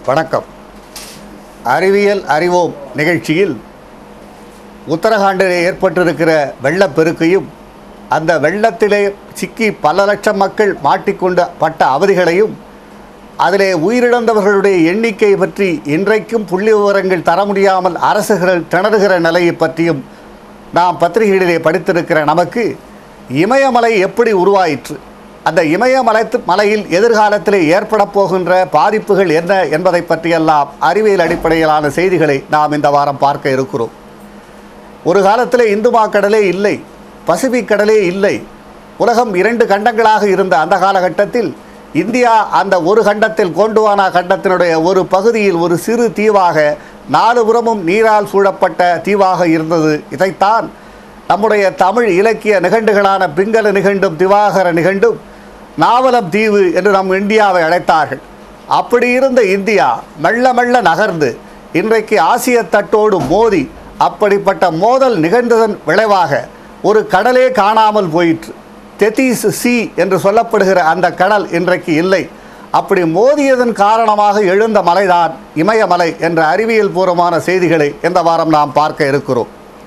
வணக்கம் அறிவியல் அறிவோம் நிகழ்ச்சியில் உத்தரகாண்டிலே ஏற்பட்டிருக்கிற வெள்ளப்பெருக்கையும் அந்த வெள்ளத்திலே சிக்கி பல லட்சம் மக்கள் மாட்டிக்கொண்ட பட்ட அவதிகளையும் அதிலே உயிரிழந்தவர்களுடைய எண்ணிக்கை பற்றி இன்றைக்கும் புள்ளி விவரங்கள் தர முடியாமல் அரசுகள் திணறுகிற நிலையை பற்றியும் நாம் பத்திரிகைகளிலே படித்திருக்கிற நமக்கு இமயமலை எப்படி உருவாயிற்று அந்த இமயமலை மலையில் எதிர்காலத்திலே ஏற்பட போகின்ற பாதிப்புகள் என்ன என்பதை பற்றியெல்லாம் அறிவியல் அடிப்படையிலான செய்திகளை நாம் இந்த வாரம் பார்க்க இருக்கிறோம் ஒரு காலத்தில் இந்து மாக்கடலே இல்லை பசிபிக் கடலே இல்லை உலகம் இரண்டு கண்டங்களாக இருந்த அந்த காலகட்டத்தில் இந்தியா அந்த ஒரு கண்டத்தில் கோண்டுவானா கண்டத்தினுடைய ஒரு பகுதியில் ஒரு சிறு தீவாக நாலுபுறமும் நீரால் சூழப்பட்ட தீவாக இருந்தது இதைத்தான் நம்முடைய தமிழ் இலக்கிய நிகண்டுகளான பிங்கள நிகண்டும் திவாகர நிகண்டும் நாவலம் தீவு என்று நம் இந்தியாவை அழைத்தார்கள் அப்படி இருந்த இந்தியா மெல்ல மெல்ல நகர்ந்து இன்றைக்கு ஆசிய தட்டோடு மோதி அப்படிப்பட்ட மோதல் நிகழ்ந்ததன் விளைவாக ஒரு கடலே காணாமல் போயிற்று தெத்தீஸ் சி என்று சொல்லப்படுகிற அந்த கடல் இன்றைக்கு இல்லை அப்படி மோதியதன் காரணமாக எழுந்த மலைதான் இமயமலை என்ற அறிவியல் பூர்வமான செய்திகளை இந்த வாரம் நாம் பார்க்க இருக்கிறோம்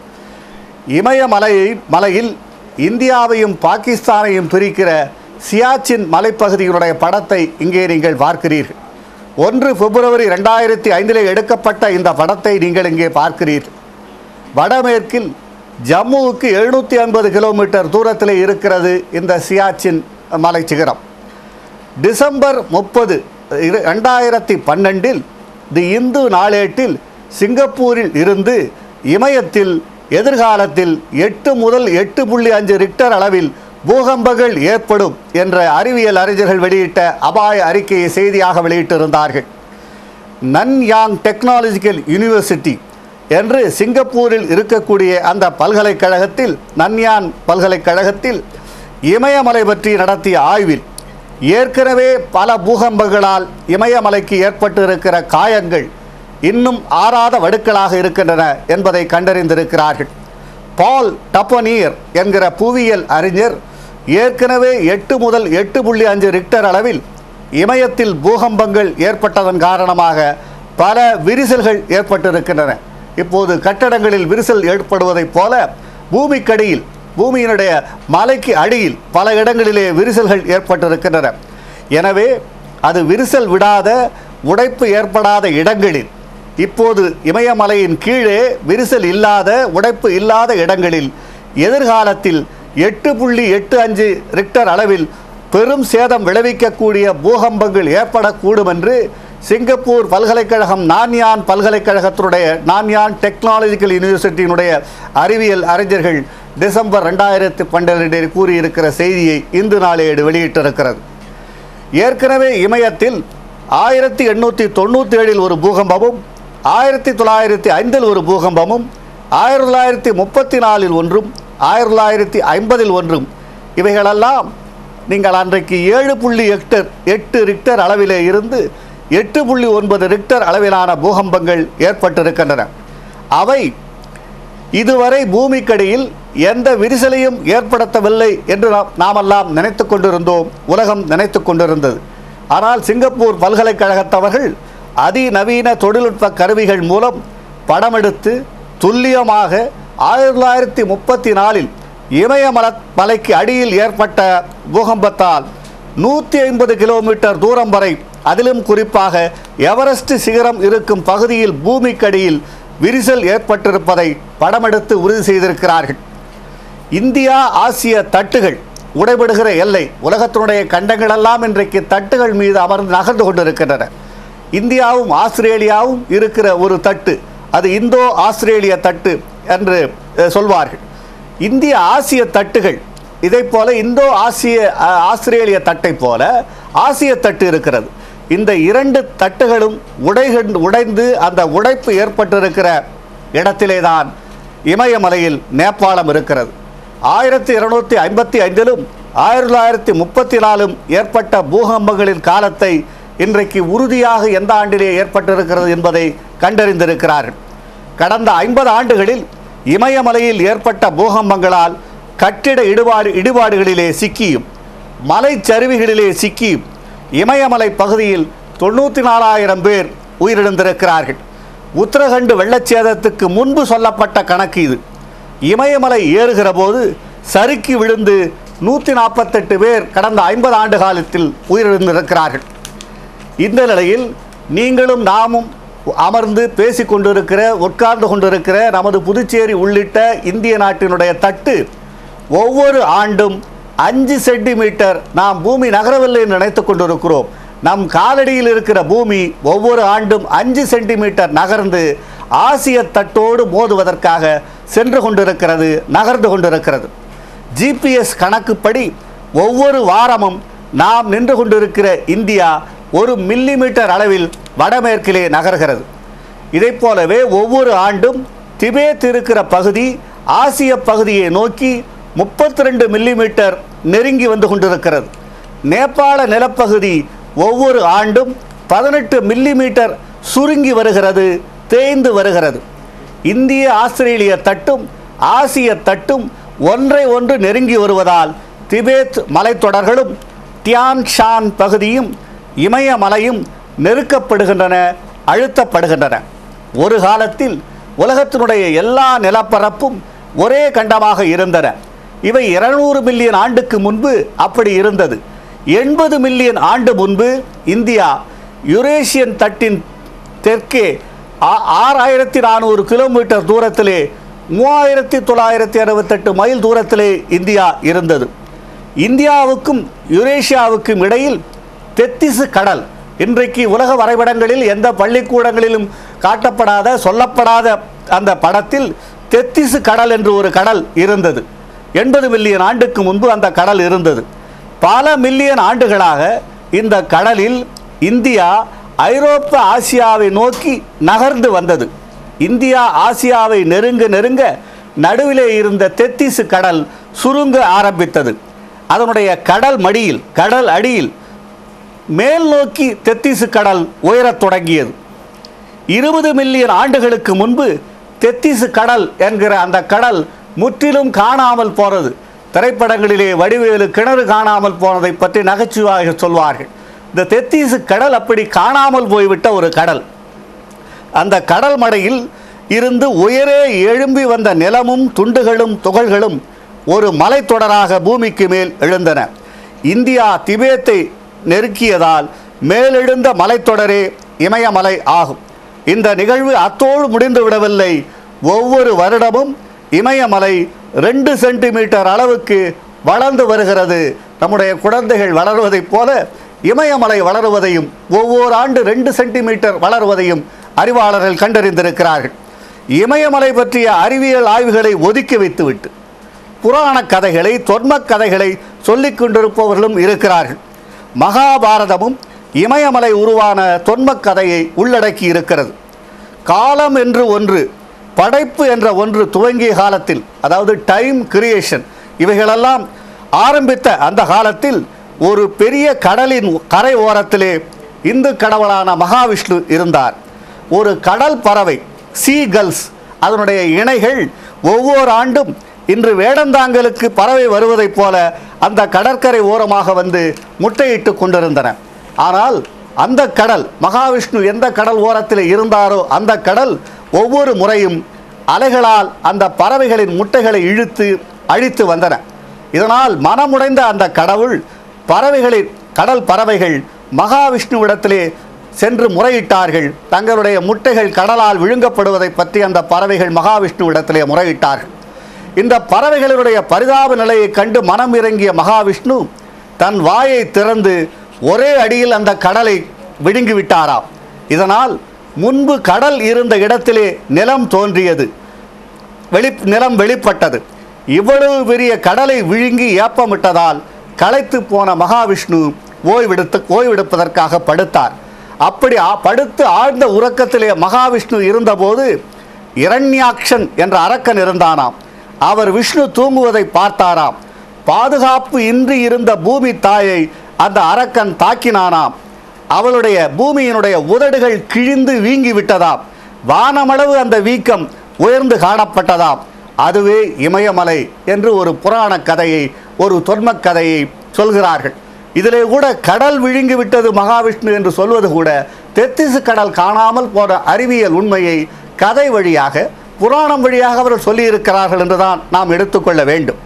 இமயமலையை மலையில் இந்தியாவையும் பாகிஸ்தானையும் பிரிக்கிற சியாச்சின் மலைப்பகுதியினுடைய படத்தை இங்கே நீங்கள் பார்க்கிறீர்கள் ஒன்று பிப்ரவரி ரெண்டாயிரத்தி ஐந்திலே எடுக்கப்பட்ட இந்த படத்தை நீங்கள் இங்கே பார்க்கிறீர்கள் வடமேற்கில் ஜம்முவுக்கு எழுநூற்றி ஐம்பது கிலோமீட்டர் தூரத்தில் இருக்கிறது இந்த சியாச்சின் மலை சிகரம் டிசம்பர் முப்பது ரெண்டாயிரத்தி பன்னெண்டில் தி இந்து நாளேட்டில் சிங்கப்பூரில் இருந்து இமயத்தில் எதிர்காலத்தில் எட்டு முதல் எட்டு புள்ளி அஞ்சு ரிக்டர் அளவில் பூகம்பங்கள் ஏற்படும் என்ற அறிவியல் அறிஞர்கள் வெளியிட்ட அபாய அறிக்கையை செய்தியாக வெளியிட்டிருந்தார்கள் நன்யாங் டெக்னாலஜிக்கல் யூனிவர்சிட்டி என்று சிங்கப்பூரில் இருக்கக்கூடிய அந்த பல்கலைக்கழகத்தில் நன்யான் பல்கலைக்கழகத்தில் இமயமலை பற்றி நடத்திய ஆய்வில் ஏற்கனவே பல பூகம்பங்களால் இமயமலைக்கு ஏற்பட்டிருக்கிற காயங்கள் இன்னும் ஆறாத வடுக்களாக இருக்கின்றன என்பதை கண்டறிந்திருக்கிறார்கள் பால் டப்பனியர் என்கிற புவியியல் அறிஞர் ஏற்கனவே எட்டு முதல் எட்டு புள்ளி அஞ்சு ரிக்டர் அளவில் இமயத்தில் பூகம்பங்கள் ஏற்பட்டதன் காரணமாக பல விரிசல்கள் ஏற்பட்டிருக்கின்றன இப்போது கட்டடங்களில் விரிசல் ஏற்படுவதைப் போல பூமிக்கடியில் பூமியினுடைய மலைக்கு அடியில் பல இடங்களிலே விரிசல்கள் ஏற்பட்டிருக்கின்றன எனவே அது விரிசல் விடாத உடைப்பு ஏற்படாத இடங்களில் இப்போது இமயமலையின் கீழே விரிசல் இல்லாத உடைப்பு இல்லாத இடங்களில் எதிர்காலத்தில் எட்டு புள்ளி எட்டு அஞ்சு ரிக்டர் அளவில் பெரும் சேதம் விளைவிக்கக்கூடிய பூகம்பங்கள் ஏற்படக்கூடும் என்று சிங்கப்பூர் பல்கலைக்கழகம் நான்யான் பல்கலைக்கழகத்தினுடைய நான்யான் டெக்னாலஜிக்கல் யூனிவர்சிட்டியினுடைய அறிவியல் அறிஞர்கள் டிசம்பர் ரெண்டாயிரத்து பன்னிரெண்டில் கூறியிருக்கிற செய்தியை இந்து நாளேடு வெளியிட்டிருக்கிறது ஏற்கனவே இமயத்தில் ஆயிரத்தி எண்ணூற்றி தொண்ணூற்றி ஏழில் ஒரு பூகம்பமும் ஆயிரத்தி தொள்ளாயிரத்தி ஐந்தில் ஒரு பூகம்பமும் ஆயிரத்தி தொள்ளாயிரத்தி முப்பத்தி நாலில் ஒன்றும் ஆயிரத்தி தொள்ளாயிரத்தி ஐம்பதில் ஒன்றும் இவைகளெல்லாம் நீங்கள் அன்றைக்கு ஏழு புள்ளி எக்டர் எட்டு ரிக்டர் அளவிலே இருந்து எட்டு புள்ளி ஒன்பது ரிக்டர் அளவிலான பூகம்பங்கள் ஏற்பட்டிருக்கின்றன அவை இதுவரை பூமிக்கடியில் எந்த விரிசலையும் ஏற்படுத்தவில்லை என்று நாம் நாமெல்லாம் நினைத்து கொண்டிருந்தோம் உலகம் நினைத்து கொண்டிருந்தது ஆனால் சிங்கப்பூர் பல்கலைக்கழகத்தவர்கள் அதிநவீன தொழில்நுட்ப கருவிகள் மூலம் படமெடுத்து துல்லியமாக ஆயிரத்தி தொள்ளாயிரத்தி முப்பத்தி நாலில் இமயமல மலைக்கு அடியில் ஏற்பட்ட பூகம்பத்தால் நூற்றி ஐம்பது கிலோமீட்டர் தூரம் வரை அதிலும் குறிப்பாக எவரெஸ்ட் சிகரம் இருக்கும் பகுதியில் பூமிக்கடியில் விரிசல் ஏற்பட்டிருப்பதை படமெடுத்து உறுதி செய்திருக்கிறார்கள் இந்தியா ஆசிய தட்டுகள் உடைபடுகிற எல்லை உலகத்தினுடைய கண்டங்களெல்லாம் இன்றைக்கு தட்டுகள் மீது அமர்ந்து நகர்ந்து கொண்டிருக்கின்றன இந்தியாவும் ஆஸ்திரேலியாவும் இருக்கிற ஒரு தட்டு அது இந்தோ ஆஸ்திரேலிய தட்டு என்று அஹ், சொல்வார்கள் இந்திய ஆசிய தட்டுகள் இதை போல இந்தோ ஆசிய அஹ், ஆஸ்திரேலிய தட்டை போல ஆசிய தட்டு இருக்கிறது இந்த இரண்டு தட்டுகளும் உடைகண் உடைந்து அந்த உடைப்பு ஏற்பட்டிருக்கிற இடத்திலே தான் இமயமலையில் நேபாளம் இருக்கிறது ஆயிரத்தி இருநூத்தி ஐம்பத்தி ஐந்திலும் ஆயிரத்தி தொள்ளாயிரத்தி முப்பத்தி நாலும் ஏற்பட்ட பூகம்பங்களின் காலத்தை இன்றைக்கு உறுதியாக எந்த ஆண்டிலே ஏற்பட்டிருக்கிறது என்பதை கண்டறிந்திருக்கிறார்கள் கடந்த ஐம்பது ஆண்டுகளில் இமயமலையில் ஏற்பட்ட பூகம்பங்களால் கட்டிட இடுபாடு இடிபாடுகளிலே சிக்கியும் மலைச்சரிவுகளிலே சிக்கியும் இமயமலை பகுதியில் தொண்ணூற்றி நாலாயிரம் பேர் உயிரிழந்திருக்கிறார்கள் உத்தரகண்ட் வெள்ளச்சேதத்துக்கு முன்பு சொல்லப்பட்ட கணக்கு இது இமயமலை ஏறுகிற போது சறுக்கி விழுந்து நூற்றி நாற்பத்தெட்டு பேர் கடந்த ஐம்பது ஆண்டு காலத்தில் உயிரிழந்திருக்கிறார்கள் இந்த நிலையில் நீங்களும் நாமும் அமர்ந்து பேசிக் கொண்டிருக்கிற உட்கார்ந்து கொண்டிருக்கிற நமது புதுச்சேரி உள்ளிட்ட இந்திய நாட்டினுடைய தட்டு ஒவ்வொரு ஆண்டும் அஞ்சு சென்டிமீட்டர் நாம் பூமி நகரவில்லை என்று நினைத்துக் கொண்டிருக்கிறோம் நம் காலடியில் இருக்கிற பூமி ஒவ்வொரு ஆண்டும் அஞ்சு சென்டிமீட்டர் நகர்ந்து ஆசிய தட்டோடு மோதுவதற்காக சென்று கொண்டிருக்கிறது நகர்ந்து கொண்டிருக்கிறது ஜிபிஎஸ் கணக்குப்படி ஒவ்வொரு வாரமும் நாம் நின்று கொண்டிருக்கிற இந்தியா ஒரு மில்லிமீட்டர் அளவில் வடமேற்கிலே நகர்கிறது இதைப் போலவே ஒவ்வொரு ஆண்டும் திபேத் இருக்கிற பகுதி ஆசிய பகுதியை நோக்கி முப்பத்தி ரெண்டு மில்லிமீட்டர் நெருங்கி வந்து கொண்டிருக்கிறது நேபாள நிலப்பகுதி ஒவ்வொரு ஆண்டும் பதினெட்டு மில்லிமீட்டர் சுருங்கி வருகிறது தேய்ந்து வருகிறது இந்திய ஆஸ்திரேலிய தட்டும் ஆசிய தட்டும் ஒன்றை ஒன்று நெருங்கி வருவதால் திபேத் மலைத்தொடர்களும் தியான் ஷான் பகுதியும் இமயமலையும் நெருக்கப்படுகின்றன அழுத்தப்படுகின்றன ஒரு காலத்தில் உலகத்தினுடைய எல்லா நிலப்பரப்பும் ஒரே கண்டமாக இருந்தன இவை இருநூறு மில்லியன் ஆண்டுக்கு முன்பு அப்படி இருந்தது எண்பது மில்லியன் ஆண்டு முன்பு இந்தியா யுரேஷியன் தட்டின் தெற்கே ஆ- ஆறாயிரத்தி நானூறு கிலோமீட்டர் தூரத்திலே மூவாயிரத்தி தொள்ளாயிரத்தி அறுபத்தெட்டு மைல் தூரத்திலே இந்தியா இருந்தது இந்தியாவுக்கும் யுரேஷியாவுக்கும் இடையில் தெத்திசு கடல் இன்றைக்கு உலக வரைபடங்களில் எந்த பள்ளிக்கூடங்களிலும் காட்டப்படாத சொல்லப்படாத அந்த படத்தில் தெத்திசு கடல் என்று ஒரு கடல் இருந்தது எண்பது மில்லியன் ஆண்டுக்கு முன்பு அந்த கடல் இருந்தது பல மில்லியன் ஆண்டுகளாக இந்த கடலில் இந்தியா ஐரோப்பா ஆசியாவை நோக்கி நகர்ந்து வந்தது இந்தியா ஆசியாவை நெருங்க நெருங்க நடுவிலே இருந்த தெத்திசு கடல் சுருங்க ஆரம்பித்தது அதனுடைய கடல் மடியில் கடல் அடியில் மேல் நோக்கி தெத்திசு கடல் உயரத் தொடங்கியது இருபது மில்லியன் ஆண்டுகளுக்கு முன்பு தெத்திசு கடல் என்கிற அந்த கடல் முற்றிலும் காணாமல் போனது திரைப்படங்களிலே வடிவேலு கிணறு காணாமல் போனதை பற்றி நகைச்சுவையாக சொல்வார்கள் இந்த தெத்திசு கடல் அப்படி காணாமல் போய்விட்ட ஒரு கடல் அந்த கடல் மடையில் இருந்து உயரே எழும்பி வந்த நிலமும் துண்டுகளும் துகள்களும் ஒரு மலைத்தொடராக பூமிக்கு மேல் எழுந்தன இந்தியா திபேத்தை நெருக்கியதால் மேலெழுந்த மலைத்தொடரே இமயமலை ஆகும் இந்த நிகழ்வு அத்தோடு முடிந்து விடவில்லை ஒவ்வொரு வருடமும் இமயமலை ரெண்டு சென்டிமீட்டர் அளவுக்கு வளர்ந்து வருகிறது நம்முடைய குழந்தைகள் வளருவதைப் போல இமயமலை வளருவதையும் ஒவ்வொரு ஆண்டு ரெண்டு சென்டிமீட்டர் வளருவதையும் அறிவாளர்கள் கண்டறிந்திருக்கிறார்கள் இமயமலை பற்றிய அறிவியல் ஆய்வுகளை ஒதுக்கி வைத்துவிட்டு புராண கதைகளை தொன்மக் கதைகளை சொல்லிக் கொண்டிருப்பவர்களும் இருக்கிறார்கள் மகாபாரதமும் இமயமலை உருவான தொன்மக் கதையை உள்ளடக்கி இருக்கிறது காலம் என்று ஒன்று படைப்பு என்ற ஒன்று துவங்கிய காலத்தில் அதாவது டைம் கிரியேஷன் இவைகளெல்லாம் ஆரம்பித்த அந்த காலத்தில் ஒரு பெரிய கடலின் கரை ஓரத்திலே இந்து கடவுளான மகாவிஷ்ணு இருந்தார் ஒரு கடல் பறவை சீ கல்ஸ் அதனுடைய இணைகள் ஒவ்வொரு ஆண்டும் இன்று வேடந்தாங்கலுக்கு பறவை வருவதைப் போல அந்த கடற்கரை ஓரமாக வந்து முட்டையிட்டு கொண்டிருந்தன ஆனால் அந்த கடல் மகாவிஷ்ணு எந்த கடல் ஓரத்தில் இருந்தாரோ அந்த கடல் ஒவ்வொரு முறையும் அலைகளால் அந்த பறவைகளின் முட்டைகளை இழுத்து அழித்து வந்தன இதனால் மனமுடைந்த அந்த கடவுள் பறவைகளின் கடல் பறவைகள் மகாவிஷ்ணுவிடத்திலே சென்று முறையிட்டார்கள் தங்களுடைய முட்டைகள் கடலால் விழுங்கப்படுவதை பற்றி அந்த பறவைகள் மகாவிஷ்ணுவிடத்திலே முறையிட்டார்கள் இந்த பறவைகளுடைய பரிதாப நிலையை கண்டு மனம் இறங்கிய மகாவிஷ்ணு தன் வாயை திறந்து ஒரே அடியில் அந்த கடலை விழுங்கி விட்டாராம் இதனால் முன்பு கடல் இருந்த இடத்திலே நிலம் தோன்றியது வெளி நிலம் வெளிப்பட்டது இவ்வளவு பெரிய கடலை விழுங்கி ஏப்பமிட்டதால் களைத்து போன மகாவிஷ்ணு ஓய்வெடுத்து ஓய்வெடுப்பதற்காக படுத்தார் அப்படி ஆ- படுத்து ஆழ்ந்த உறக்கத்திலே மகாவிஷ்ணு இருந்தபோது இரண்யாக்ஷன் என்ற அரக்கன் இருந்தானாம் அவர் விஷ்ணு தூங்குவதை பார்த்தாராம் பாதுகாப்பு இன்றி இருந்த பூமி தாயை அந்த அரக்கன் தாக்கினானாம் அவளுடைய பூமியினுடைய உதடுகள் கிழிந்து வீங்கி விட்டதாம் வானமளவு அந்த வீக்கம் உயர்ந்து காணப்பட்டதாம் அதுவே இமயமலை என்று ஒரு புராண கதையை ஒரு தொன்மக் கதையை சொல்கிறார்கள் இதிலே கூட கடல் விழுங்கி விட்டது மகாவிஷ்ணு என்று சொல்வது கூட தெத்திசு கடல் காணாமல் போன அறிவியல் உண்மையை கதை வழியாக புராணம் வழியாக அவர்கள் சொல்லியிருக்கிறார்கள் என்றுதான் நாம் எடுத்துக்கொள்ள வேண்டும்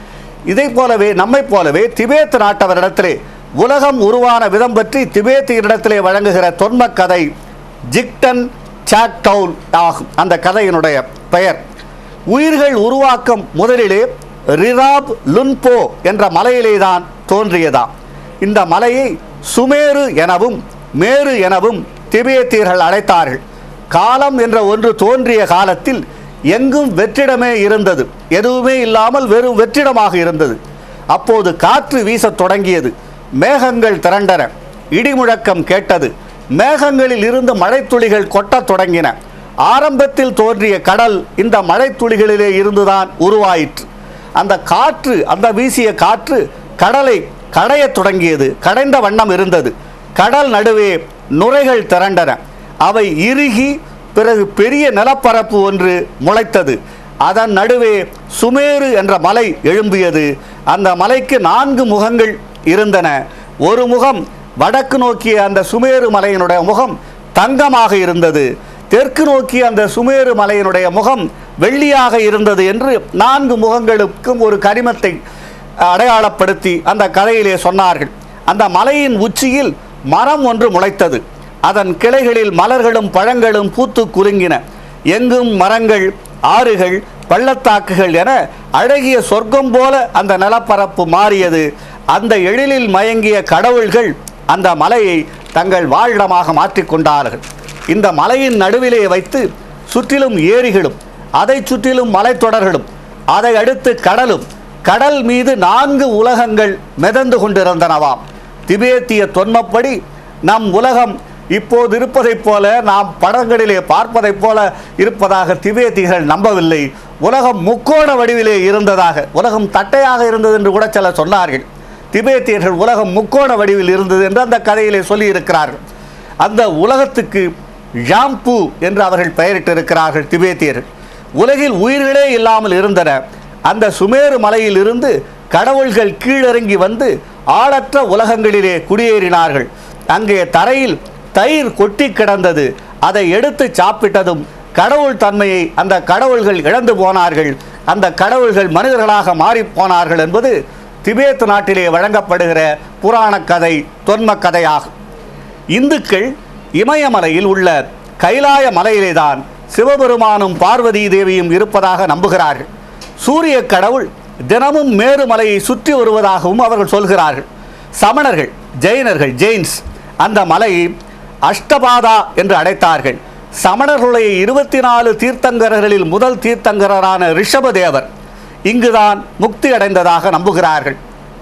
இதை போலவே நம்மை போலவே திபேத் நாட்டவரிடத்திலே உலகம் உருவான விதம் பற்றி திபேத்தியரிடத்திலே வழங்குகிற தொன்ம கதை ஜிக்டன் சாக்டவுல் ஆகும் அந்த கதையினுடைய பெயர் உயிர்கள் உருவாக்கம் முதலிலே ரிராப் லுன்போ என்ற மலையிலே தான் தோன்றியதாம் இந்த மலையை சுமேரு எனவும் மேரு எனவும் திபேத்தியர்கள் அழைத்தார்கள் காலம் என்ற ஒன்று தோன்றிய காலத்தில் எங்கும் வெற்றிடமே இருந்தது எதுவுமே இல்லாமல் வெறும் வெற்றிடமாக இருந்தது அப்போது காற்று வீசத் தொடங்கியது மேகங்கள் திரண்டன இடிமுழக்கம் கேட்டது மேகங்களில் இருந்து மழைத்துளிகள் கொட்டத் தொடங்கின ஆரம்பத்தில் தோன்றிய கடல் இந்த மழைத்துளிகளிலே இருந்துதான் உருவாயிற்று அந்த காற்று அந்த வீசிய காற்று கடலை கடையத் தொடங்கியது கடைந்த வண்ணம் இருந்தது கடல் நடுவே நுரைகள் திரண்டன அவை இறுகி பிறகு பெரிய நிலப்பரப்பு ஒன்று முளைத்தது அதன் நடுவே சுமேரு என்ற மலை எழும்பியது அந்த மலைக்கு நான்கு முகங்கள் இருந்தன ஒரு முகம் வடக்கு நோக்கிய அந்த சுமேரு மலையினுடைய முகம் தங்கமாக இருந்தது தெற்கு நோக்கிய அந்த சுமேரு மலையினுடைய முகம் வெள்ளியாக இருந்தது என்று நான்கு முகங்களுக்கும் ஒரு கரிமத்தை அடையாளப்படுத்தி அந்த கதையிலே சொன்னார்கள் அந்த மலையின் உச்சியில் மரம் ஒன்று முளைத்தது அதன் கிளைகளில் மலர்களும் பழங்களும் பூத்து குலுங்கின எங்கும் மரங்கள் ஆறுகள் பள்ளத்தாக்குகள் என அழகிய சொர்க்கம் போல அந்த நிலப்பரப்பு மாறியது அந்த எழிலில் மயங்கிய கடவுள்கள் அந்த மலையை தங்கள் வாழிடமாக மாற்றிக்கொண்டார்கள் இந்த மலையின் நடுவிலே வைத்து சுற்றிலும் ஏரிகளும் அதை சுற்றிலும் மலைத்தொடர்களும் அதை அடுத்து கடலும் கடல் மீது நான்கு உலகங்கள் மிதந்து கொண்டிருந்தனவாம் திபேத்திய தொன்மப்படி நம் உலகம் இப்போது இருப்பதைப் போல நாம் படங்களிலே பார்ப்பதைப் போல இருப்பதாக திபேத்திகள் நம்பவில்லை உலகம் முக்கோண வடிவிலே இருந்ததாக உலகம் தட்டையாக இருந்தது என்று கூட சிலர் சொன்னார்கள் திபேத்தியர்கள் உலகம் முக்கோண வடிவில் இருந்தது என்று அந்த கதையிலே சொல்லியிருக்கிறார்கள் அந்த உலகத்துக்கு ஜாம்பு என்று அவர்கள் பெயரிட்டிருக்கிறார்கள் திபேத்தியர்கள் உலகில் உயிர்களே இல்லாமல் இருந்தன அந்த சுமேரு மலையில் இருந்து கடவுள்கள் கீழிறங்கி வந்து ஆளற்ற உலகங்களிலே குடியேறினார்கள் அங்கே தரையில் தயிர் கொட்டி கிடந்தது அதை எடுத்து சாப்பிட்டதும் கடவுள் தன்மையை அந்த கடவுள்கள் இழந்து போனார்கள் அந்த கடவுள்கள் மனிதர்களாக மாறிப் போனார்கள் என்பது திபேத் நாட்டிலே வழங்கப்படுகிற புராணக் கதை தொன்ம கதையாகும் இந்துக்கள் இமயமலையில் உள்ள கைலாய மலையிலேதான் சிவபெருமானும் பார்வதி தேவியும் இருப்பதாக நம்புகிறார்கள் சூரிய கடவுள் தினமும் மேருமலையை சுற்றி வருவதாகவும் அவர்கள் சொல்கிறார்கள் சமணர்கள் ஜெயினர்கள் ஜெயின்ஸ் அந்த மலையை அஷ்டபாதா என்று அழைத்தார்கள் சமணர்களுடைய இருபத்தி நாலு தீர்த்தங்கரர்களில் முதல் தீர்த்தங்கரரான ரிஷபதேவர் இங்குதான் முக்தி அடைந்ததாக நம்புகிறார்கள்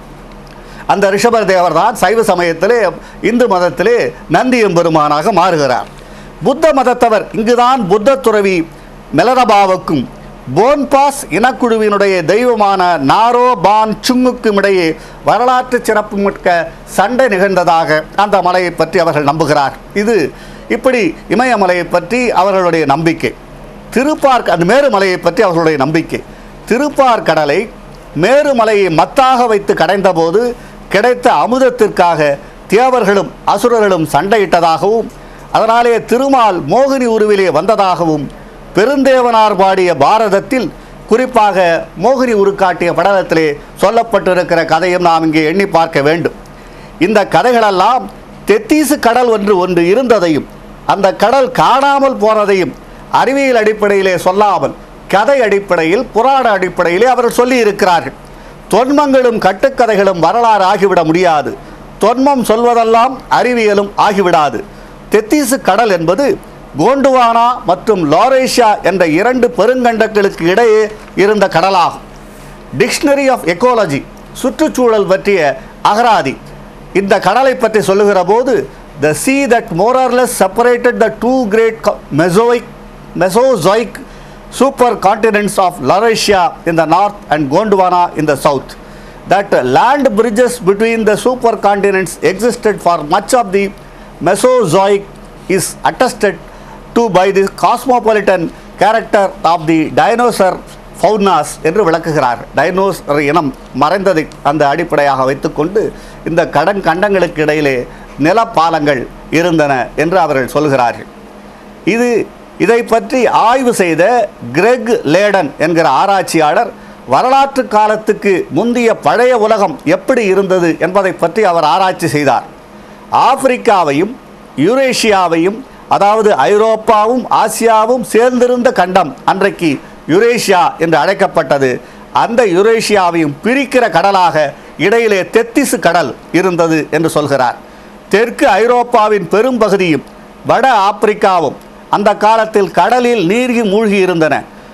அந்த ரிஷப தேவர் தான் சைவ சமயத்திலே இந்து மதத்திலே நந்தி எம்பெருமானாக மாறுகிறார் புத்த மதத்தவர் இங்குதான் புத்த துறவி மெலரபாவுக்கும் போன்பாஸ் இனக்குழுவினுடைய தெய்வமான நாரோ பான் சுங்குக்கும் இடையே வரலாற்று சிறப்பு மிக்க சண்டை நிகழ்ந்ததாக அந்த மலையை பற்றி அவர்கள் நம்புகிறார் இது இப்படி இமயமலையை பற்றி அவர்களுடைய நம்பிக்கை திருப்பார்க் அந்த மேருமலையை பற்றி அவர்களுடைய நம்பிக்கை திருப்பார் கடலை மேருமலையை மத்தாக வைத்து கடைந்தபோது கிடைத்த அமுதத்திற்காக தேவர்களும் அசுரர்களும் சண்டையிட்டதாகவும் அதனாலே திருமால் மோகினி உருவிலே வந்ததாகவும் பெருந்தேவனார் பாடிய பாரதத்தில் குறிப்பாக மோகினி உருக்காட்டிய படலத்திலே சொல்லப்பட்டிருக்கிற கதையும் நாம் இங்கே எண்ணி பார்க்க வேண்டும் இந்த கதைகளெல்லாம் தெத்தீசு கடல் ஒன்று ஒன்று இருந்ததையும் அந்த கடல் காணாமல் போனதையும் அறிவியல் அடிப்படையிலே சொல்லாமல் கதை அடிப்படையில் புராண அடிப்படையிலே அவர்கள் சொல்லி இருக்கிறார்கள் தொன்மங்களும் கட்டுக்கதைகளும் வரலாறு ஆகிவிட முடியாது தொன்மம் சொல்வதெல்லாம் அறிவியலும் ஆகிவிடாது தெத்தீசு கடல் என்பது கோண்டுவானா மற்றும் லாரேஷியா என்ற இரண்டு பெருங்கண்டங்களுக்கு இடையே இருந்த கடலாகும் டிக்ஷனரி ஆஃப் எக்காலஜி சுற்றுச்சூழல் பற்றிய அகராதி இந்த கடலை பற்றி சொல்லுகிற போது the sea that more or less separated the two great Mesozoic Mesozoic super continents of Laurasia in the north and Gondwana in the south. That land bridges between the supercontinents existed for much of the Mesozoic is attested to by the cosmopolitan character of the dinosaur faunas என்று விளக்குகிறார் dinosaur இனம் மறைந்ததை அந்த அடிப்படையாக வைத்துக்கொண்டு இந்த கடன் கண்டங்களுக்கு இடையிலே நிலப்பாலங்கள் இருந்தன என்று அவர்கள் சொல்கிறார்கள் இது இதை பற்றி ஆய்வு செய்த கிரெக் லேடன் என்கிற ஆராய்ச்சியாளர் வரலாற்று காலத்துக்கு முந்தைய பழைய உலகம் எப்படி இருந்தது என்பதை பற்றி அவர் ஆராய்ச்சி செய்தார் ஆப்பிரிக்காவையும் யூரேஷியாவையும் அதாவது ஐரோப்பாவும் ஆசியாவும் சேர்ந்திருந்த கண்டம் அன்றைக்கு யுரேஷியா என்று அழைக்கப்பட்டது அந்த யுரேஷியாவையும் பிரிக்கிற கடலாக இடையிலே தெத்திசு கடல் இருந்தது என்று சொல்கிறார் தெற்கு ஐரோப்பாவின் பெரும்பகுதியும் வட ஆப்பிரிக்காவும் அந்த காலத்தில் கடலில் நீர்கி மூழ்கி இருந்தன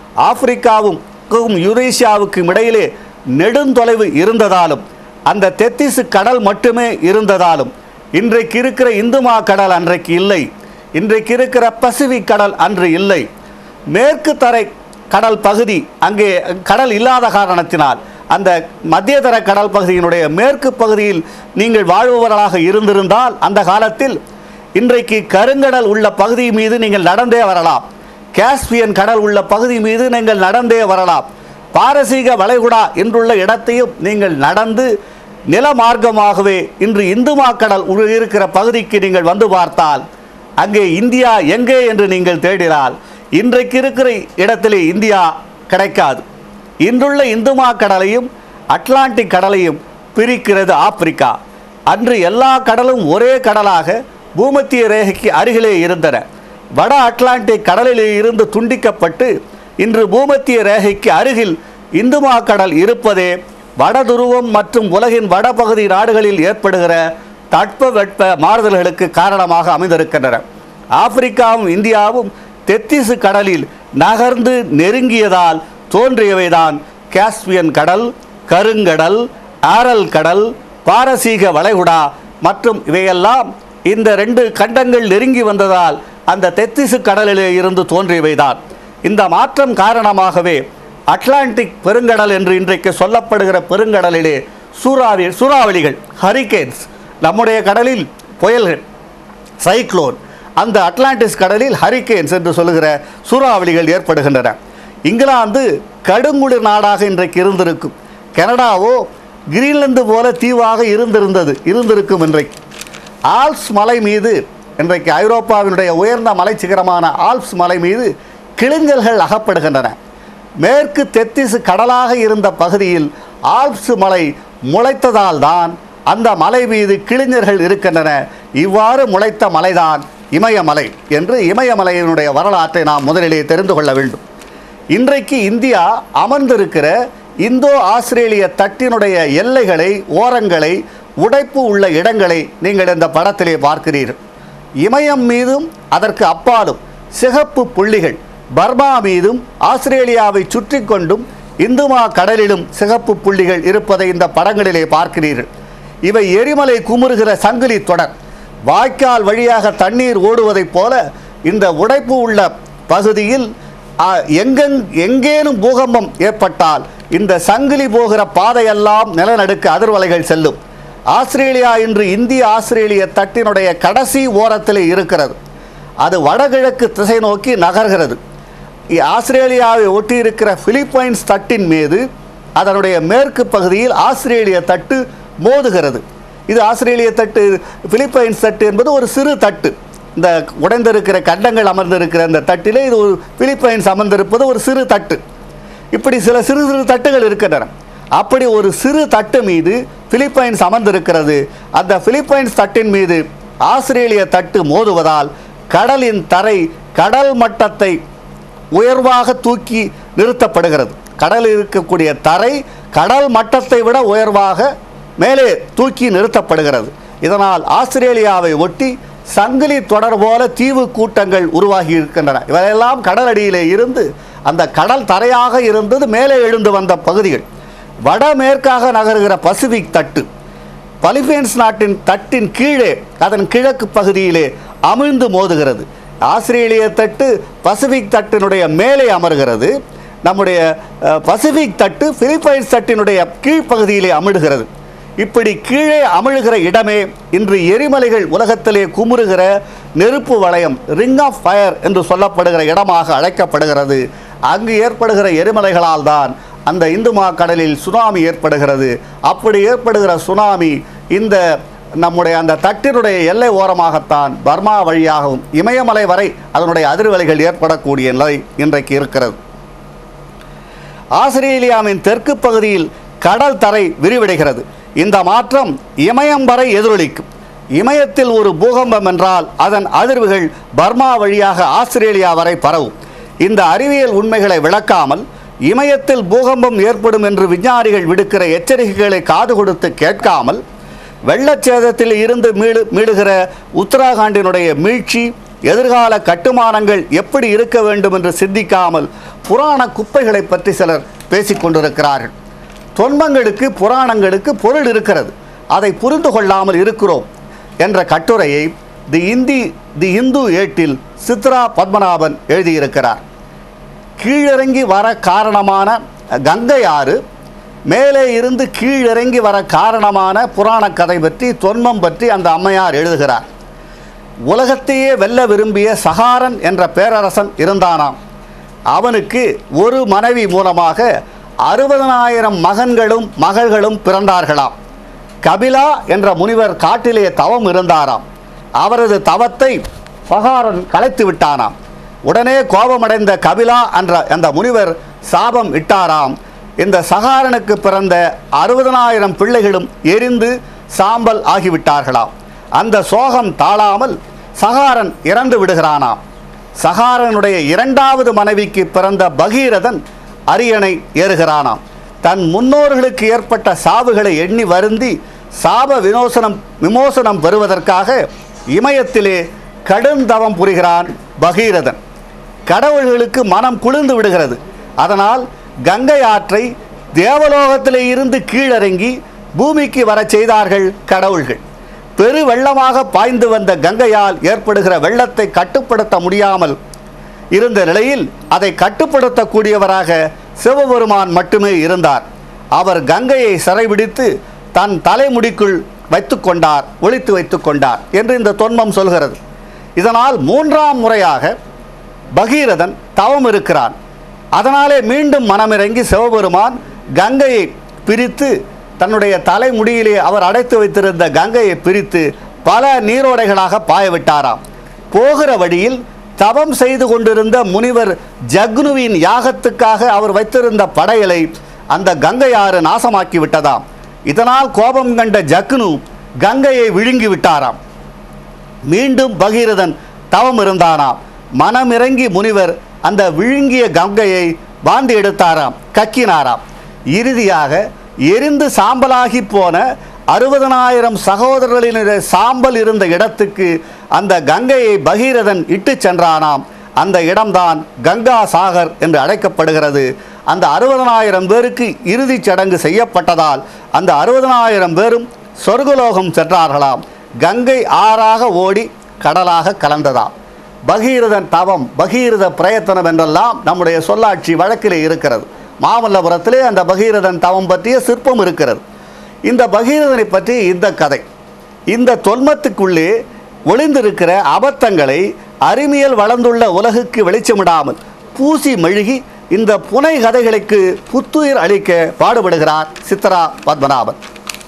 ஆப்பிரிக்காவுக்கும் யுரேஷியாவுக்கும் இடையிலே நெடுந்தொலைவு இருந்ததாலும் அந்த தெத்திசு கடல் மட்டுமே இருந்ததாலும் இன்றைக்கு இருக்கிற இந்துமா கடல் அன்றைக்கு இல்லை இன்றைக்கு இருக்கிற பசிபிக் கடல் அன்று இல்லை மேற்கு தரை கடல் பகுதி அங்கே கடல் இல்லாத காரணத்தினால் அந்த மத்தியதர கடல் பகுதியினுடைய மேற்கு பகுதியில் நீங்கள் வாழ்பவர்களாக இருந்திருந்தால் அந்த காலத்தில் இன்றைக்கு கருங்கடல் உள்ள பகுதி மீது நீங்கள் நடந்தே வரலாம் காஸ்பியன் கடல் உள்ள பகுதி மீது நீங்கள் நடந்தே வரலாம் பாரசீக வளைகுடா என்றுள்ள இடத்தையும் நீங்கள் நடந்து நிலமார்க்கமாகவே இன்று இந்துமா கடல் உள்ள இருக்கிற பகுதிக்கு நீங்கள் வந்து பார்த்தால் அங்கே இந்தியா எங்கே என்று நீங்கள் தேடினால் இன்றைக்கு இருக்கிற இடத்திலே இந்தியா கிடைக்காது இன்றுள்ள இந்துமா கடலையும் அட்லாண்டிக் கடலையும் பிரிக்கிறது ஆப்பிரிக்கா அன்று எல்லா கடலும் ஒரே கடலாக பூமத்திய ரேகைக்கு அருகிலே இருந்தன வட அட்லாண்டிக் கடலிலே இருந்து துண்டிக்கப்பட்டு இன்று பூமத்திய ரேகைக்கு அருகில் இந்துமா கடல் இருப்பதே வடதுருவம் மற்றும் உலகின் வடபகுதி நாடுகளில் ஏற்படுகிற தட்பவெட்ப மாறுதல்களுக்கு காரணமாக அமைந்திருக்கின்றன ஆப்பிரிக்காவும் இந்தியாவும் தெத்திசு கடலில் நகர்ந்து நெருங்கியதால் தோன்றியவைதான் காஸ்பியன் கடல் கருங்கடல் ஆரல் கடல் பாரசீக வளைகுடா மற்றும் இவையெல்லாம் இந்த ரெண்டு கண்டங்கள் நெருங்கி வந்ததால் அந்த தெத்திசு கடலிலே இருந்து தோன்றியவைதான் இந்த மாற்றம் காரணமாகவே அட்லாண்டிக் பெருங்கடல் என்று இன்றைக்கு சொல்லப்படுகிற பெருங்கடலிலே சூறாவி சூறாவளிகள் ஹரிகேன்ஸ் நம்முடைய கடலில் புயல்கள் சைக்ளோன் அந்த அட்லாண்டிஸ் கடலில் ஹரிகேன்ஸ் என்று சொல்லுகிற சூறாவளிகள் ஏற்படுகின்றன இங்கிலாந்து கடுங்குளிர் நாடாக இன்றைக்கு இருந்திருக்கும் கனடாவோ கிரீன்லாந்து போல தீவாக இருந்திருந்தது இருந்திருக்கும் இன்றைக்கு ஆல்ப்ஸ் மலை மீது இன்றைக்கு ஐரோப்பாவினுடைய உயர்ந்த மலைச்சிகரமான ஆல்ப்ஸ் மலை மீது கிளிஞ்சல்கள் அகப்படுகின்றன மேற்கு தெத்திசு கடலாக இருந்த பகுதியில் ஆல்ப்ஸ் மலை முளைத்ததால் தான் அந்த மலை மீது கிளிஞர்கள் இருக்கின்றன இவ்வாறு முளைத்த மலைதான் இமயமலை என்று இமயமலையினுடைய வரலாற்றை நாம் முதலிலே தெரிந்து கொள்ள வேண்டும் இன்றைக்கு இந்தியா அமர்ந்திருக்கிற இந்தோ ஆஸ்திரேலிய தட்டினுடைய எல்லைகளை ஓரங்களை உடைப்பு உள்ள இடங்களை நீங்கள் இந்த படத்திலே பார்க்கிறீர்கள் இமயம் மீதும் அதற்கு அப்பாலும் சிகப்பு புள்ளிகள் பர்மா மீதும் ஆஸ்திரேலியாவை சுற்றி கொண்டும் இந்துமா கடலிலும் சிகப்பு புள்ளிகள் இருப்பதை இந்த படங்களிலே பார்க்கிறீர்கள் இவை எரிமலை குமுறுகிற சங்கிலி தொடர் வாய்க்கால் வழியாக தண்ணீர் ஓடுவதைப் போல இந்த உடைப்பு உள்ள பகுதியில் ஆ, எங்கெங் எங்கேனும் பூகம்பம் ஏற்பட்டால் இந்த சங்கிலி போகிற பாதையெல்லாம் நிலநடுக்க அதிர்வலைகள் செல்லும் ஆஸ்திரேலியா இன்று இந்திய ஆஸ்திரேலிய தட்டினுடைய கடைசி ஓரத்திலே இருக்கிறது அது வடகிழக்கு திசை நோக்கி நகர்கிறது இ- ஆஸ்திரேலியாவை ஒட்டியிருக்கிற பிலிப்பைன்ஸ் தட்டின் மீது அதனுடைய மேற்கு பகுதியில் ஆஸ்திரேலிய தட்டு மோதுகிறது இது ஆஸ்திரேலிய தட்டு பிலிப்பைன்ஸ் தட்டு என்பது ஒரு சிறு தட்டு இந்த உடைந்திருக்கிற கண்டங்கள் அமர்ந்திருக்கிற இந்த தட்டிலே இது ஒரு பிலிப்பைன்ஸ் அமர்ந்திருப்பது ஒரு சிறு தட்டு இப்படி சில சிறு சிறு தட்டுகள் இருக்கின்றன அப்படி ஒரு சிறு தட்டு மீது பிலிப்பைன்ஸ் அமர்ந்திருக்கிறது அந்த பிலிப்பைன்ஸ் தட்டின் மீது ஆஸ்திரேலிய தட்டு மோதுவதால் கடலின் தரை கடல் மட்டத்தை உயர்வாக தூக்கி நிறுத்தப்படுகிறது கடலில் இருக்கக்கூடிய தரை கடல் மட்டத்தை விட உயர்வாக மேலே தூக்கி நிறுத்தப்படுகிறது இதனால் ஆஸ்திரேலியாவை ஒட்டி சங்கிலி தொடர் போல தீவு கூட்டங்கள் உருவாகி இருக்கின்றன இவையெல்லாம் கடலடியிலே இருந்து அந்த கடல் தரையாக இருந்தது மேலே எழுந்து வந்த பகுதிகள் வடமேற்காக நகருகிற பசிபிக் தட்டு பலிபைன்ஸ் நாட்டின் தட்டின் கீழே அதன் கிழக்கு பகுதியிலே அமிழ்ந்து மோதுகிறது ஆஸ்திரேலிய தட்டு பசிபிக் தட்டினுடைய மேலே அமர்கிறது நம்முடைய அஹ், பசிபிக் தட்டு பிலிப்பைன்ஸ் தட்டினுடைய கீழ்ப்பகுதியிலே அமிழ்கிறது இப்படி கீழே அமிழ்கிற இடமே இன்று எரிமலைகள் உலகத்திலே குமுறுகிற நெருப்பு வளையம் ரிங் ஆஃப் ஃபயர் என்று சொல்லப்படுகிற இடமாக அழைக்கப்படுகிறது அங்கு ஏற்படுகிற எரிமலைகளால் தான் அந்த இந்துமா கடலில் சுனாமி ஏற்படுகிறது அப்படி ஏற்படுகிற சுனாமி இந்த நம்முடைய அந்த தட்டினுடைய எல்லை ஓரமாகத்தான் பர்மா வழியாகவும் இமயமலை வரை அதனுடைய அதிர்வலைகள் ஏற்படக்கூடிய நிலை இன்றைக்கு இருக்கிறது ஆஸ்திரேலியாவின் தெற்கு பகுதியில் கடல் தரை விரிவடைகிறது இந்த மாற்றம் இமயம் வரை எதிரொலிக்கும் இமயத்தில் ஒரு பூகம்பம் என்றால் அதன் அதிர்வுகள் பர்மா வழியாக ஆஸ்திரேலியா வரை பரவும் இந்த அறிவியல் உண்மைகளை விளக்காமல் இமயத்தில் பூகம்பம் ஏற்படும் என்று விஞ்ஞானிகள் விடுக்கிற எச்சரிக்கைகளை காது கொடுத்து கேட்காமல் வெள்ளச்சேதத்தில் இருந்து மீடு மீளுகிற உத்தராகண்டினுடைய மீழ்ச்சி எதிர்கால கட்டுமானங்கள் எப்படி இருக்க வேண்டும் என்று சிந்திக்காமல் புராண குப்பைகளை பற்றி சிலர் பேசிக் கொண்டிருக்கிறார்கள் தொன்மங்களுக்கு புராணங்களுக்கு பொருள் இருக்கிறது அதை புரிந்து கொள்ளாமல் இருக்கிறோம் என்ற கட்டுரையை தி இந்தி தி இந்து ஏட்டில் சித்ரா பத்மநாபன் எழுதியிருக்கிறார் கீழிறங்கி வர காரணமான கங்கை ஆறு மேலே இருந்து கீழிறங்கி வர காரணமான புராணக் கதை பற்றி தொன்மம் பற்றி அந்த அம்மையார் எழுதுகிறார் உலகத்தையே வெல்ல விரும்பிய சகாரன் என்ற பேரரசன் இருந்தானாம் அவனுக்கு ஒரு மனைவி மூலமாக அறுபதனாயிரம் மகன்களும் மகள்களும் பிறந்தார்களாம் கபிலா என்ற முனிவர் காட்டிலே தவம் இருந்தாராம் அவரது தவத்தை சகாரன் கலைத்து விட்டானாம் உடனே கோபமடைந்த கபிலா என்ற அந்த முனிவர் சாபம் இட்டாராம் இந்த சகாரனுக்கு பிறந்த அறுபதனாயிரம் பிள்ளைகளும் எரிந்து சாம்பல் ஆகிவிட்டார்களாம் அந்த சோகம் தாழாமல் சகாரன் இறந்து விடுகிறானாம் சகாரனுடைய இரண்டாவது மனைவிக்கு பிறந்த பகீரதன் அரியணை ஏறுகிறானாம் தன் முன்னோர்களுக்கு ஏற்பட்ட சாவுகளை எண்ணி வருந்தி சாப விமோசனம் விமோசனம் பெறுவதற்காக இமயத்திலே கடுந்தவம் புரிகிறான் பகீரதன் கடவுள்களுக்கு மனம் குளிர்ந்து விடுகிறது அதனால் கங்கை ஆற்றை தேவலோகத்திலே இருந்து கீழிறங்கி பூமிக்கு வரச் செய்தார்கள் கடவுள்கள் பெரு வெள்ளமாக பாய்ந்து வந்த கங்கையால் ஏற்படுகிற வெள்ளத்தை கட்டுப்படுத்த முடியாமல் இருந்த நிலையில் அதை கட்டுப்படுத்தக்கூடியவராக சிவபெருமான் மட்டுமே இருந்தார் அவர் கங்கையை சிறைபிடித்து தன் தலைமுடிக்குள் வைத்துக்கொண்டார் ஒளித்து வைத்துக் கொண்டார் என்று இந்த தொன்மம் சொல்கிறது இதனால் மூன்றாம் முறையாக பகீரதன் தவம் இருக்கிறான் அதனாலே மீண்டும் மனமிறங்கி சிவபெருமான் கங்கையை பிரித்து தன்னுடைய தலைமுடியிலே அவர் அடைத்து வைத்திருந்த கங்கையை பிரித்து பல நீரோடைகளாக பாய விட்டாராம் போகிற வழியில் தவம் செய்து கொண்டிருந்த முனிவர் ஜக்னுவின் யாகத்துக்காக அவர் வைத்திருந்த படையலை அந்த கங்கையாறு நாசமாக்கி விட்டதாம் இதனால் கோபம் கண்ட ஜக்னு கங்கையை விழுங்கி விட்டாராம் மீண்டும் பகீரதன் தவம் இருந்தானாம் மனமிறங்கி முனிவர் அந்த விழுங்கிய கங்கையை வாந்தி எடுத்தாராம் கக்கினாராம் இறுதியாக எரிந்து சாம்பலாகி போன அறுபதனாயிரம் சகோதரர்களினுடைய சாம்பல் இருந்த இடத்துக்கு அந்த கங்கையை பகீரதன் இட்டு சென்றானாம் அந்த இடம்தான் கங்கா சாகர் என்று அழைக்கப்படுகிறது அந்த அறுபதனாயிரம் பேருக்கு இறுதிச் சடங்கு செய்யப்பட்டதால் அந்த அறுபதனாயிரம் பேரும் சொர்க்கலோகம் சென்றார்களாம் கங்கை ஆறாக ஓடி கடலாக கலந்ததாம் பகீரதன் தவம் பகீரத பிரயத்தனம் என்றெல்லாம் நம்முடைய சொல்லாட்சி வழக்கிலே இருக்கிறது மாமல்லபுரத்திலே அந்த பகீரதன் தவம் பற்றிய சிற்பம் இருக்கிறது இந்த பகீரதனை பற்றி இந்த கதை இந்த தொன்மத்துக்குள்ளே ஒளிந்திருக்கிற அபத்தங்களை அறிவியல் வளர்ந்துள்ள உலகுக்கு வெளிச்சமிடாமல் பூசி மெழுகி இந்த புனை கதைகளுக்கு புத்துயிர் அளிக்க பாடுபடுகிறார் சித்ரா பத்மநாபன்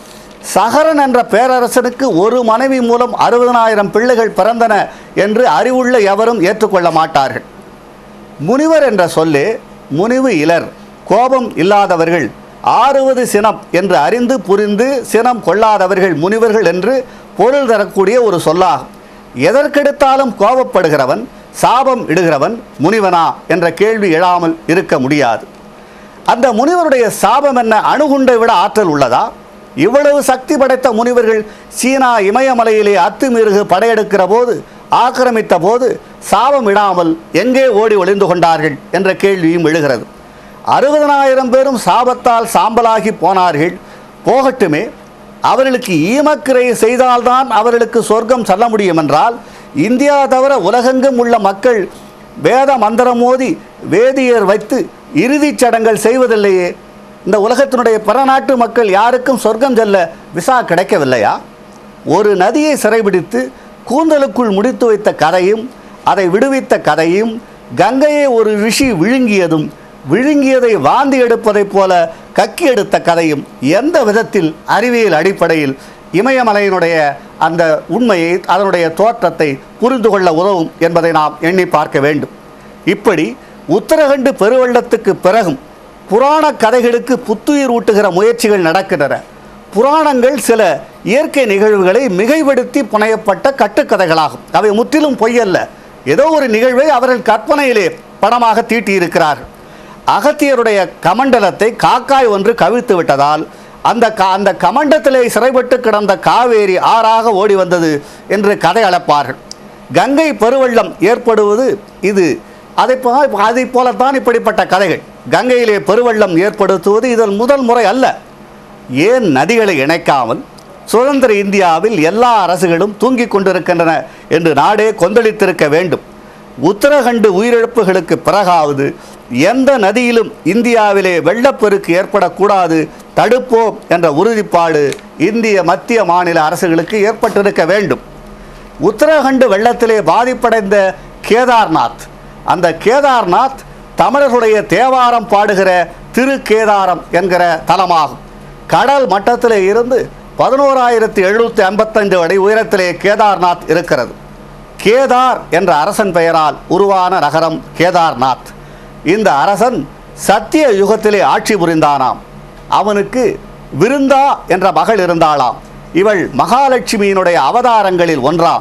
சகரன் என்ற பேரரசனுக்கு ஒரு மனைவி மூலம் அறுபதனாயிரம் பிள்ளைகள் பிறந்தன என்று அறிவுள்ள எவரும் ஏற்றுக்கொள்ள மாட்டார்கள் முனிவர் என்ற சொல்லே முனிவு இலர் கோபம் இல்லாதவர்கள் ஆறுவது சினம் என்று அறிந்து புரிந்து சினம் கொள்ளாதவர்கள் முனிவர்கள் என்று பொருள் தரக்கூடிய ஒரு சொல்லாகும் எதற்கெடுத்தாலும் கோபப்படுகிறவன் சாபம் இடுகிறவன் முனிவனா என்ற கேள்வி எழாமல் இருக்க முடியாது அந்த முனிவருடைய சாபம் என்ன அணுகுண்டை விட ஆற்றல் உள்ளதா இவ்வளவு சக்தி படைத்த முனிவர்கள் சீனா இமயமலையிலே அத்துமீறுகு படையெடுக்கிற போது ஆக்கிரமித்த போது சாபம் இடாமல் எங்கே ஓடி ஒளிந்து கொண்டார்கள் என்ற கேள்வியும் எழுகிறது அறுபதனாயிரம் பேரும் சாபத்தால் சாம்பலாகி போனார்கள் போகட்டுமே அவர்களுக்கு ஈமக்கிரை செய்தால்தான் அவர்களுக்கு சொர்க்கம் செல்ல முடியும் என்றால் இந்தியா தவிர உலகெங்கும் உள்ள மக்கள் வேத மந்திரம் மோதி வேதியர் வைத்து இறுதிச் சடங்கள் செய்வதில்லையே இந்த உலகத்தினுடைய பிற நாட்டு மக்கள் யாருக்கும் சொர்க்கம் செல்ல விசா கிடைக்கவில்லையா ஒரு நதியை சிறைபிடித்து கூந்தலுக்குள் முடித்து வைத்த கதையும் அதை விடுவித்த கதையும் கங்கையை ஒரு ரிஷி விழுங்கியதும் விழுங்கியதை வாந்தி எடுப்பதைப் போல கக்கி எடுத்த கதையும் எந்த விதத்தில் அறிவியல் அடிப்படையில் இமயமலையினுடைய அந்த உண்மையை அதனுடைய தோற்றத்தை புரிந்து கொள்ள உதவும் என்பதை நாம் எண்ணி பார்க்க வேண்டும் இப்படி உத்தரகண்டு பெருவெள்ளத்துக்கு பிறகும் புராண கதைகளுக்கு புத்துயிர் ஊட்டுகிற முயற்சிகள் நடக்கின்றன புராணங்கள் சில இயற்கை நிகழ்வுகளை மிகைப்படுத்தி புனையப்பட்ட கட்டுக்கதைகளாகும் அவை முற்றிலும் பொய்யல்ல ஏதோ ஒரு நிகழ்வை அவர்கள் கற்பனையிலே படமாக தீட்டியிருக்கிறார்கள் அகத்தியருடைய கமண்டலத்தை காக்காய் ஒன்று கவிழ்த்து விட்டதால் அந்த கா அந்த கமண்டத்திலே சிறைப்பட்டு கிடந்த காவேரி ஆறாக ஓடி வந்தது என்று கதை அளப்பார்கள் கங்கை பெருவெள்ளம் ஏற்படுவது இது அதை போ அதை போலத்தான் இப்படிப்பட்ட கதைகள் கங்கையிலே பெருவெள்ளம் ஏற்படுத்துவது இதன் முதல் முறை அல்ல ஏன் நதிகளை இணைக்காமல் சுதந்திர இந்தியாவில் எல்லா அரசுகளும் தூங்கிக் கொண்டிருக்கின்றன என்று நாடே கொந்தளித்திருக்க வேண்டும் உத்தரகண்டு உயிரிழப்புகளுக்கு பிறகாவது எந்த நதியிலும் இந்தியாவிலே வெள்ளப்பெருக்கு ஏற்படக்கூடாது தடுப்போம் என்ற உறுதிப்பாடு இந்திய மத்திய மாநில அரசுகளுக்கு ஏற்பட்டிருக்க வேண்டும் உத்தரகண்ட் வெள்ளத்திலே பாதிப்படைந்த கேதார்நாத் அந்த கேதார்நாத் தமிழர்களுடைய தேவாரம் பாடுகிற திருக்கேதாரம் என்கிற தலமாகும் கடல் மட்டத்திலே இருந்து பதினோராயிரத்தி எழுநூற்றி ஐம்பத்தைந்து அடி உயரத்திலே கேதார்நாத் இருக்கிறது கேதார் என்ற அரசன் பெயரால் உருவான நகரம் கேதார்நாத் இந்த அரசன் சத்திய யுகத்திலே ஆட்சி புரிந்தானாம் அவனுக்கு விருந்தா என்ற மகள் இருந்தாளாம் இவள் மகாலட்சுமியினுடைய அவதாரங்களில் ஒன்றாம்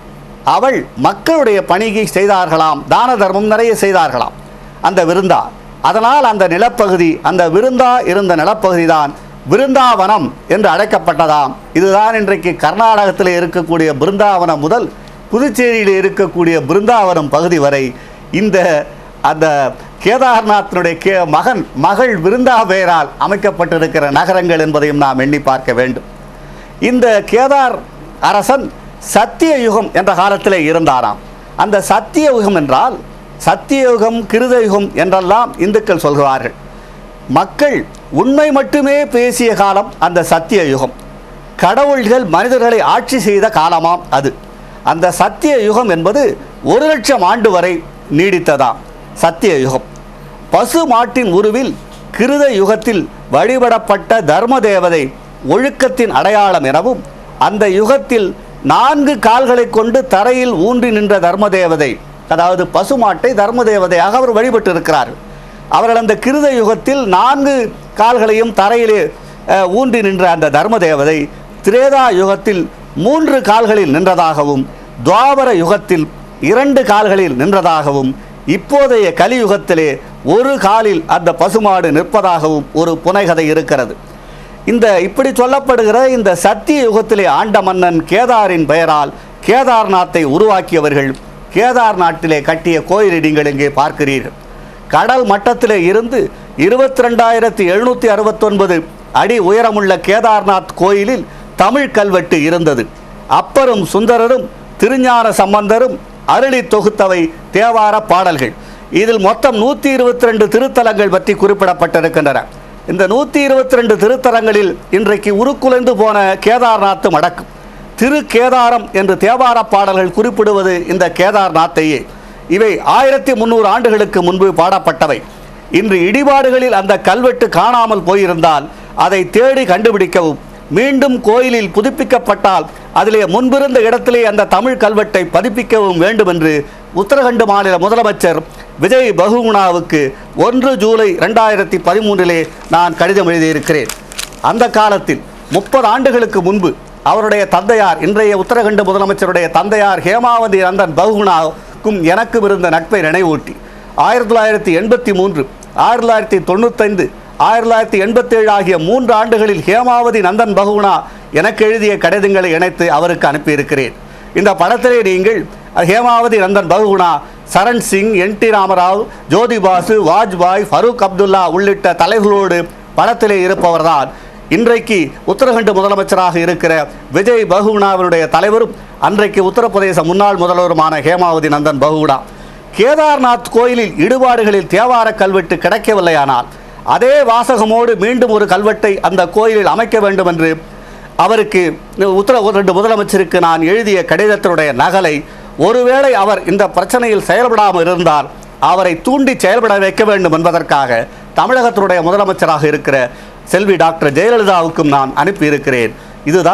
அவள் மக்களுடைய பணியை செய்தார்களாம் தான தர்மம் நிறைய செய்தார்களாம் அந்த விருந்தா அதனால் அந்த நிலப்பகுதி அந்த விருந்தா இருந்த நிலப்பகுதி தான் விருந்தாவனம் என்று அழைக்கப்பட்டதாம் இதுதான் இன்றைக்கு கர்நாடகத்தில் இருக்கக்கூடிய பிருந்தாவனம் முதல் புதுச்சேரியில் இருக்கக்கூடிய பிருந்தாவனம் பகுதி வரை இந்த அந்த கேதார்நாத்தினுடைய கே மகன் மகள் விருந்தா பெயரால் அமைக்கப்பட்டிருக்கிற நகரங்கள் என்பதையும் நாம் எண்ணி பார்க்க வேண்டும் இந்த கேதார் அரசன் சத்திய யுகம் என்ற காலத்திலே இருந்தாராம் அந்த சத்திய யுகம் என்றால் சத்தியயுகம் கிருதயுகம் என்றெல்லாம் இந்துக்கள் சொல்கிறார்கள் மக்கள் உண்மை மட்டுமே பேசிய காலம் அந்த சத்திய யுகம் கடவுள்கள் மனிதர்களை ஆட்சி செய்த காலமாம் அது அந்த சத்திய யுகம் என்பது ஒரு லட்சம் ஆண்டு வரை நீடித்ததாம் சத்திய யுகம் பசு மாட்டின் உருவில் கிருத யுகத்தில் வழிபடப்பட்ட தர்ம தேவதை ஒழுக்கத்தின் அடையாளம் எனவும் அந்த யுகத்தில் நான்கு கால்களை கொண்டு தரையில் ஊன்றி நின்ற தர்ம தேவதை அதாவது பசுமாட்டை தர்ம தேவதையாக அவர் வழிபட்டு இருக்கிறார்கள் அவர்கள் அந்த கிருத யுகத்தில் நான்கு கால்களையும் தரையிலே அஹ், ஊன்றி நின்ற அந்த தர்ம தேவதை திரேதா யுகத்தில் மூன்று கால்களில் நின்றதாகவும் துவாபர யுகத்தில் இரண்டு கால்களில் நின்றதாகவும் இப்போதைய கலியுகத்திலே ஒரு காலில் அந்த பசுமாடு நிற்பதாகவும் ஒரு புனைகதை இருக்கிறது இந்த இப்படி சொல்லப்படுகிற இந்த சத்திய யுகத்திலே ஆண்ட மன்னன் கேதாரின் பெயரால் கேதார்நாத்தை உருவாக்கியவர்கள் கேதார் நாட்டிலே கட்டிய கோயிலை நீங்கள் இங்கே பார்க்கிறீர்கள் கடல் மட்டத்திலே இருந்து இருபத்தி ரெண்டாயிரத்தி எழுநூற்றி அறுபத்தொன்பது அடி உயரமுள்ள கேதார்நாத் கோயிலில் தமிழ் கல்வெட்டு இருந்தது அப்பரும் சுந்தரரும் திருஞான சம்பந்தரும் அருளி தொகுத்தவை தேவார பாடல்கள் இதில் மொத்தம் நூற்றி இருபத்தி ரெண்டு திருத்தலங்கள் பற்றி குறிப்பிடப்பட்டிருக்கின்றன இந்த நூற்றி இருபத்தி ரெண்டு திருத்தலங்களில் இன்றைக்கு உருக்குலைந்து போன கேதார்நாத் மடக்கும் திரு கேதாரம் என்று தேவார பாடல்கள் குறிப்பிடுவது இந்த கேதார்நாத்தையே இவை ஆயிரத்தி முந்நூறு ஆண்டுகளுக்கு முன்பு பாடப்பட்டவை இன்று இடிபாடுகளில் அந்த கல்வெட்டு காணாமல் போயிருந்தால் அதை தேடி கண்டுபிடிக்கவும் மீண்டும் கோயிலில் புதுப்பிக்கப்பட்டால் அதிலே முன்பிருந்த இடத்திலே அந்த தமிழ் கல்வெட்டை பதிப்பிக்கவும் வேண்டும் என்று உத்தரகண்ட் மாநில முதலமைச்சர் விஜய் பகுகுணாவுக்கு ஒன்று ஜூலை ரெண்டாயிரத்தி பதிமூன்றிலே நான் கடிதம் எழுதியிருக்கிறேன் அந்த காலத்தில் முப்பது ஆண்டுகளுக்கு முன்பு அவருடைய தந்தையார் இன்றைய உத்தரகண்ட் முதலமைச்சருடைய தந்தையார் ஹேமாவதி நந்தன் பகுகுணாவுக்கும் எனக்கும் இருந்த நட்பை நினைவூட்டி ஆயிரத்தி தொள்ளாயிரத்தி எண்பத்தி மூன்று ஆயிரத்தி தொள்ளாயிரத்தி தொண்ணூத்தைந்து ஆயிரத்தி தொள்ளாயிரத்தி எண்பத்தேழு ஆகிய மூன்று ஆண்டுகளில் ஹேமாவதி நந்தன் பகுகுணா எனக்கு எழுதிய கடிதங்களை இணைத்து அவருக்கு அனுப்பியிருக்கிறேன் இந்த படத்திலே நீங்கள் ஹேமாவதி நந்தன் பகுகுணா சரண் சிங் என் டி ராமராவ் ஜோதி பாசு வாஜ்பாய் ஃபரூக் அப்துல்லா உள்ளிட்ட தலைவர்களோடு படத்திலே இருப்பவர்தான் இன்றைக்கு உத்தரகண்ட் முதலமைச்சராக இருக்கிற விஜய் பகுகுணாவினுடைய தலைவரும் அன்றைக்கு உத்தரப்பிரதேச முன்னாள் முதல்வருமான ஹேமாவதி நந்தன் பகுகுணா கேதார்நாத் கோயிலில் இடுபாடுகளில் தேவார கல்வெட்டு கிடைக்கவில்லையானால் அதே வாசகமோடு மீண்டும் ஒரு கல்வெட்டை அந்த கோயிலில் அமைக்க வேண்டும் என்று அவருக்கு உத்தர ரெண்டு முதலமைச்சருக்கு நான் எழுதிய கடிதத்தினுடைய நகலை ஒருவேளை அவர் இந்த பிரச்சனையில் செயல்படாமல் இருந்தால் அவரை தூண்டி செயல்பட வைக்க வேண்டும் என்பதற்காக தமிழகத்தினுடைய முதலமைச்சராக இருக்கிற செல்வி டாக்டர் ஜெயலலிதாவுக்கும் நான் அனுப்பியிருக்கிறேன் இதுதான்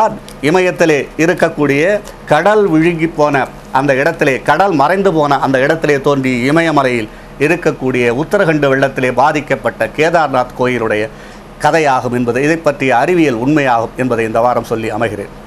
இமயத்திலே இருக்கக்கூடிய கடல் விழுங்கி போன அந்த இடத்திலே கடல் மறைந்து போன அந்த இடத்திலே தோன்றிய இமயமலையில் இருக்கக்கூடிய உத்தரகண்ட வெள்ளத்திலே பாதிக்கப்பட்ட கேதார்நாத் கோயிலுடைய கதையாகும் என்பது இதை பற்றிய அறிவியல் உண்மையாகும் என்பதை இந்த வாரம் சொல்லி அமைகிறேன்